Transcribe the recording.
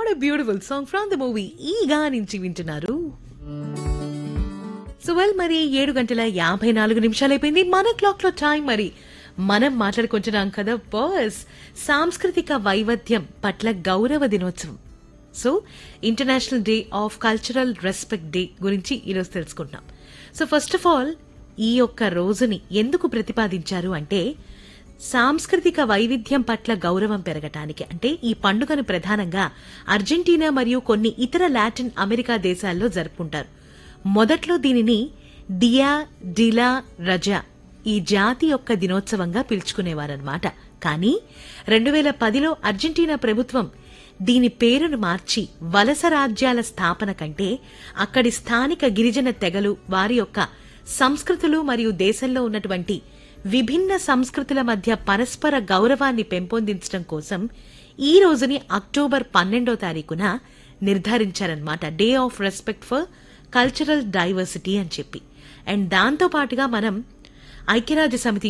what a beautiful song from the movie Eega నుంచి వింటున్నారు so well మరి ఏడు గంటల యాభై నాలుగు నిమిషాలు అయిపోయింది మన క్లాక్ లో టైం మరి మనం మాట్లాడుకుంటున్నాం కదా బాస్ సాంస్కృతిక వైవిధ్యం పట్ల గౌరవ దినోత్సవం so international day of cultural respect day గురించి ఈరోజు తెలుసుకుంటున్నాం సో ఫస్ట్ ఆఫ్ ఆల్ ఈ యొక్క రోజుని ఎందుకు ప్రతిపాదించారు అంటే సాంస్కృతిక వైవిధ్యం పట్ల గౌరవం పెరగటానికి అంటే ఈ పండుగను ప్రధానంగా అర్జెంటీనా మరియు కొన్ని ఇతర లాటిన్ అమెరికా దేశాల్లో జరుపుకుంటారు మొదట్లో దీనిని డియా డిలా రజా ఈ జాతి యొక్క దినోత్సవంగా పిలుచుకునేవారన్నమాట కానీ రెండు వేల పదిలో అర్జెంటీనా ప్రభుత్వం దీని పేరును మార్చి వలస రాజ్యాల స్థాపన కంటే అక్కడి స్థానిక గిరిజన తెగలు వారి యొక్క సంస్కృతులు మరియు దేశంలో ఉన్నటువంటి విభిన్న సంస్కృతుల మధ్య పరస్పర గౌరవాన్ని పెంపొందించడం కోసం ఈ రోజుని అక్టోబర్ పన్నెండో తారీఖున నిర్ధారించారన్నమాట day of respect for cultural diversity అని చెప్పి అండ్ దాంతో పాటుగా మనం ఐక్యరాజ్య సమితి